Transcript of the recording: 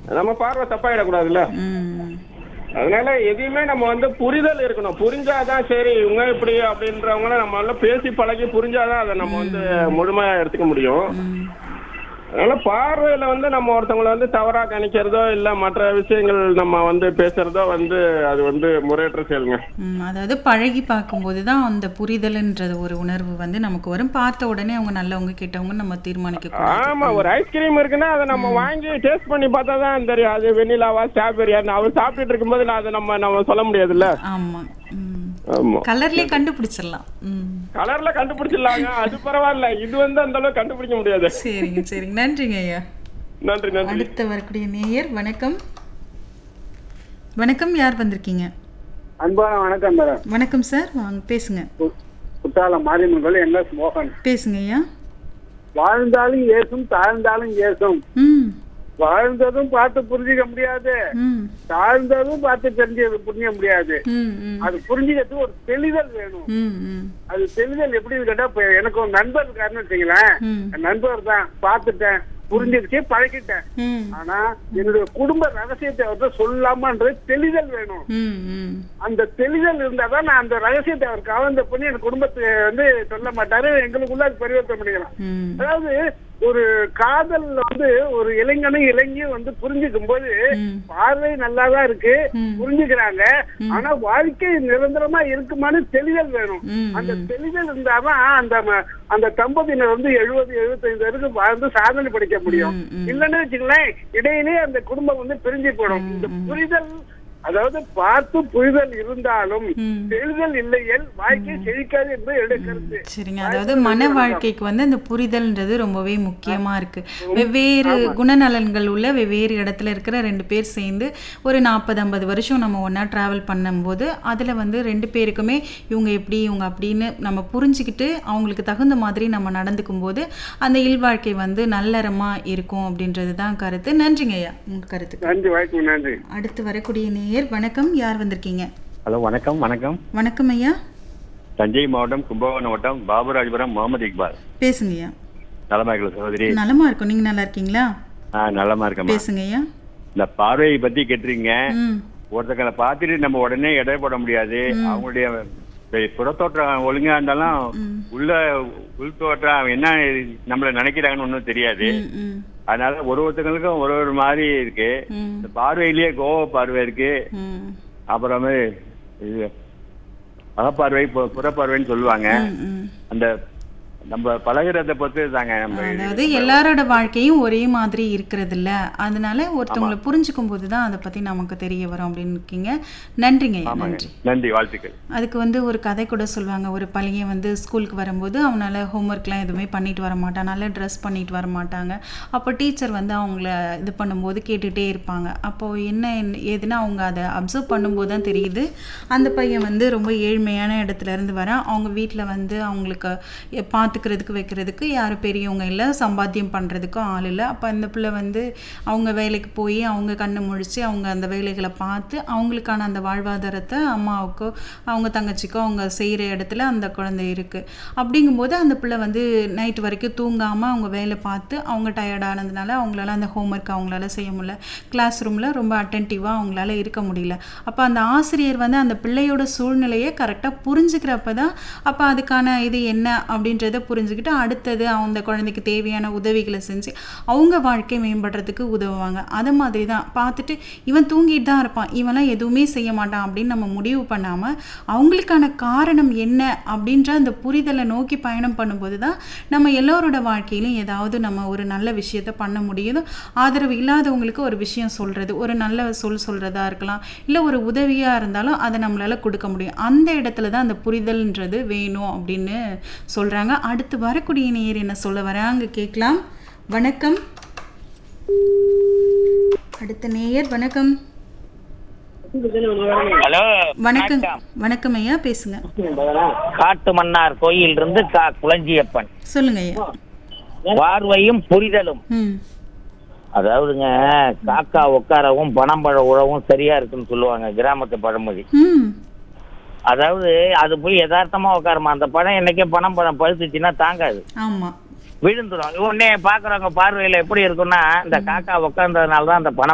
நம்ம பார்வை தப்பாயிடக்கூடாதுல்ல ம் அதனால எதையுமே நம்ம வந்து புரிதல் இருக்கணும் புரிஞ்சாதான் சரி இவங்க இப்படி அப்படின்றவங்கள நம்ம எல்லாம் பேசி பழகி புரிஞ்சாதான் அதை நம்ம வந்து முழுமையா எடுத்துக்க முடியும் ம் அதனால பார்வையில வந்து நம்ம ஒருத்தவங்களை வந்து தவறா கணிக்கிறதோ இல்ல மற்ற விஷயங்கள் நம்ம வந்து பேசுறதோ வந்து அது வந்து முறையற்ற செயலுங்க ம், அதாவது பழகி பார்க்கும்போது தான் அந்த புரிதல்ன்றது ஒரு உணர்வு வந்து நமக்கு வரும் பார்த்த உடனே அவங்க நல்லவங்க கெட்டவங்க நம்ம தீர்மானிக்க கூடாது ஆமா ஒரு ஐஸ்கிரீம் இருக்குன்னா அதை நம்ம வாங்கி டேஸ்ட் பண்ணி பார்த்தா தான் தெரியும் அது வெண்ணிலாவா ஸ்ட்ராபெரியான்னு அவர் சாப்பிட்டுட்டு இருக்கும்போது நான் அதை நம்ம நம்ம சொல்ல முடியாதுல்ல ஆமா ம் ஆமா கலர்லயே கண்டுபிடிச்சிடலாம் ம் கலர்ல கண்டுபிடிச்சிடலாங்க அது பரவாயில்ல இது வந்து அந்த அளவுக்கு கண்டுபிடிக்க முடியாது சரிங்க சரிங்க நன்றிங்க ஐயா நன்றி நன்றி அடுத்து வரக்கூடிய நேயர் வணக்கம் வணக்கம் யார் வந்திருக்கீங்க அன்பான வணக்கம் மேடம் வணக்கம் சார் வாங்க பேசுங்க கு- குற்றாலம் மாரியம்மன் என் எஸ் மோகன் பேசுங்க ஐயா வாழ்ந்தாலும் ஏசும் தாழ்ந்தாலும் ஏசும் ம் வாழ்ந்ததும் பார்த்து புரிஞ்சுக்க முடியாது ம் தாழ்ந்ததும் பார்த்து தெரிஞ்சு புரிஞ்சுக்க முடியாது ம் ம் அது புரிஞ்சுக்கிறதுக்கு ஒரு தெளிதல் வேணும் ம் ம் அது தெளிதல் எப்படி கேட்டா இப்ப எனக்கு ஒரு நண்பர் இருக்காருன்னு வச்சுங்களேன் ம் என் நண்பர் தான் பார்த்துட்டேன் புரிஞ்சிருச்சு பழகிட்டேன் ம் ஆனா என்னுடைய குடும்ப ரகசியத்தை அவர்கிட்ட சொல்லாமன்றது தெளிதல் வேணும் ம் ம் அந்த தெளிதல் இருந்தாதான் நான் அந்த ரகசியத்தை அவர் கவர்ந்த பண்ணி என் குடும்பத்தை வந்து சொல்ல மாட்டாரு எங்களுக்குள்ள அது பரிவர்த்தனை பண்ணிக்கலாம் ம் அதாவது ஒரு காதல் வந்து ஒரு இளைஞனும் இளைஞியும் வந்து புரிஞ்சுக்கும் போது ம். பார்வை நல்லாதான் இருக்கு ம். புரிஞ்சுக்கிறாங்க ஆனா வாழ்க்கை நிரந்தரமா இருக்குமான்னு தெளிதல் வேணும் ம், அந்த தெளிதல் இருந்தாதான் அந்த ம- அந்த தம்பதியினர் வந்து எழுபது எழுபத்தைந்து வரைக்கும் வாழ்ந்து சாதனை படிக்க முடியும் ம், ம். இல்லைன்னு வச்சுங்களேன் இடையிலேயே அந்த குடும்பம் வந்து பிரிஞ்சு போயிடும் இந்த புரிதல் அதாவது பார்த்து புரிதல் இருந்தாலும் ம். தெளிதல் இல்லையேல் வாழ்க்கை செழிக்காது என்பது என்னுடைய கருத்து சரிங்க அதாவது மன வாழ்க்கைக்கு வந்து அந்த புரிதல்ன்றது ரொம்பவே முக்கியமா இருக்கு வெவ்வேறு குணநலன்கள் உள்ள வெவ்வேறு இடத்துல இருக்கிற ரெண்டு பேர் சேர்ந்து ஒரு நாற்பது ஐம்பது வருஷம் நம்ம ஒண்ணா டிராவல் பண்ணும்போது அதுல வந்து ரெண்டு பேருக்குமே இவங்க எப்படி இவங்க அப்படின்னு நம்ம புரிஞ்சுக்கிட்டு அவங்களுக்கு தகுந்த மாதிரி நம்ம நடந்துக்கும் போது அந்த இல்வாழ்க்கை வந்து நல்லறமா இருக்கும் அப்படின்றது தான் கருத்து நன்றிங்க ஐயா உங்க கருத்துக்கு நன்றி வாய்ப்பு நன்றி அடுத்து வரக்கூடிய நேயர் வணக்கம் யார் வந்திருக்கீங்க ஹலோ வணக்கம் வணக்கம் வணக்கம் ஐயா தஞ்சை மாவட்டம் கும்பகோணம் வட்டம் பாபுராஜபுரம் முகமது இக்பால் பேசுங்க ஐயா நலமா இருக்கல சகோதரி நலமா இருக்கும் நீங்க நல்லா இருக்கீங்களா ஆ நலமா இருக்கம்மா பேசுங்க ஐயா இந்த பார்வையை பத்தி கேட்டிருக்கீங்க ம் ஒருத்தங்களை பார்த்துட்டு நம்ம உடனே எடை போட முடியாது அவங்களுடைய வெ- புறத்தோற்றம் ஒழுங்கா இருந்தாலும் உள்ள உள் தோற்றம் அவங்க என்ன நம்மள நினைக்கிறாங்கன்னு ஒன்றும் தெரியாது ம், ம், அதனால ஒரு ஒருத்தங்களுக்கும் ஒரு ஒரு மாதிரி இருக்கு ம், இந்த பார்வையிலேயே கோவ பார்வை இருக்கு ம், அப்புறமே இது அகப்பார்வை பு- புறப்பார்வைன்னு சொல்லுவாங்க ம், ம். அந்த நம்ம பழகுறத பொறுத்து தாங்க நம்ம அதாவது எல்லாரோட வாழ்க்கையும் ஒரே மாதிரி இருக்கிறது இல்ல அதனால ஒருத்தவங்களை புரிஞ்சுக்கும் போது தான் அதை பத்தி நமக்கு தெரிய வரும் அப்படின்னு இருக்கீங்க நன்றிங்க ஐயா, ஆமாங்க நன்றி நன்றி வாழ்த்துக்கள் அதுக்கு வந்து ஒரு கதை கூட சொல்லுவாங்க ஒரு பையன் வந்து ஸ்கூலுக்கு வரும்போது அவனால ஹோம்ஒர்க்லாம் எதுவுமே பண்ணிட்டு வர மாட்டான் நல்லா ட்ரெஸ் பண்ணிட்டு வர மாட்டாங்க அப்போ டீச்சர் வந்து அவங்கள இது பண்ணும்போது கேட்டுகிட்டே இருப்பாங்க அப்போ என்ன என்ன- ஏதுன்னா அவங்க அதை அப்சர்வ் பண்ணும்போது தான் தெரியுது அந்த பையன் வந்து ரொம்ப ஏழ்மையான இடத்துல இருந்து வரான் அவங்க வீட்டில் வந்து அவங்களுக்கு எ- பார்த்துக்கிறதுக்கு வைக்கிறதுக்கு யாரும் பெரியவங்க இல்லை சம்பாத்தியம் பண்ணுறதுக்கும் ஆள் இல்லை அப்போ அந்த பிள்ளை வந்து அவங்க வேலைக்கு போய் அவங்க கண்ணை முழிச்சு அவங்க அந்த வேலைகளை பார்த்து அவங்களுக்கான அந்த வாழ்வாதாரத்தை அம்மாவுக்கோ அவங்க தங்கச்சிக்கோ அவங்க செய்கிற இடத்துல அந்த குழந்தை இருக்குது அப்படிங்கும்போது அந்த பிள்ளை வந்து நைட் வரைக்கும் தூங்காமல் அவங்க வேலை பார்த்து அவங்க டயர்டானதுனால அவங்களால அந்த ஹோம்ஒர்க் அவங்களால செய்ய முடியல கிளாஸ் ரூமில் ரொம்ப அட்டென்டிவாக அவங்களால இருக்க முடியல அப்போ அந்த ஆசிரியர் வந்து அந்த பிள்ளையோட சூழ்நிலையை கரெக்டாக புரிஞ்சுக்கிறப்ப தான் அப்போ அதுக்கான இது என்ன அப்படின்றத புரிஞ்சுக்கிட்டு அடுத்தது அந்த குழந்தைக்கு தேவையான உதவிகளை செஞ்சு அவங்க வாழ்க்கை மேம்படுறதுக்கு உதவுவாங்க அது மாதிரி தான் பார்த்துட்டு இவன் தூங்கிட்டு தான் இருப்பான் இவன்லாம் எதுவுமே செய்ய மாட்டான் அப்படின்னு நம்ம முடிவு பண்ணாமல் அவங்களுக்கான காரணம் என்ன அப்படின்ற அந்த புரிதலை நோக்கி பயணம் பண்ணும்போது தான் நம்ம எல்லோரோட வாழ்க்கையிலும் ஏதாவது நம்ம ஒரு நல்ல விஷயத்த பண்ண முடியுது ஆதரவு இல்லாதவங்களுக்கு ஒரு விஷயம் சொல்கிறது ஒரு நல்ல சொல் சொல்கிறதா இருக்கலாம் இல்லை ஒரு உதவியாக இருந்தாலும் அதை நம்மளால் கொடுக்க முடியும் அந்த இடத்துல தான் அந்த புரிதல்ன்றது வேணும் அப்படின்னு சொல்கிறாங்க அடுத்து வரக்கூடிய நேர் என்ன சொல்ல வராங்க கேட்கலாம் வணக்கம் அடுத்த நேயர் வணக்கம் ஹலோ வணக்கம் வணக்கம் ஐயா பேசுங்க காட்டு மன்னார் கோயில் இருந்து கா குளஞ்சியப்பன் சொல்லுங்க ஐயா பார்வையும் புரிதலும் ம் அதாவதுங்க காக்கா உட்காரவும் பனம்பழ உழவும் சரியா இருக்குன்னு சொல்லுவாங்க கிராமத்து பழமொழி ம் அதாவது அது போய் யதார்த்தமா உட்காருமா அந்த பழம் என்னைக்கே பனம் பழம் பழுத்துச்சுன்னா தாங்காது ஆமா விழுந்துரும் உடனே பாக்குறவங்க பார்வையில எப்படி இருக்கும்னா இந்த காக்கா உட்கார்ந்ததுனால தான் அந்த பனம்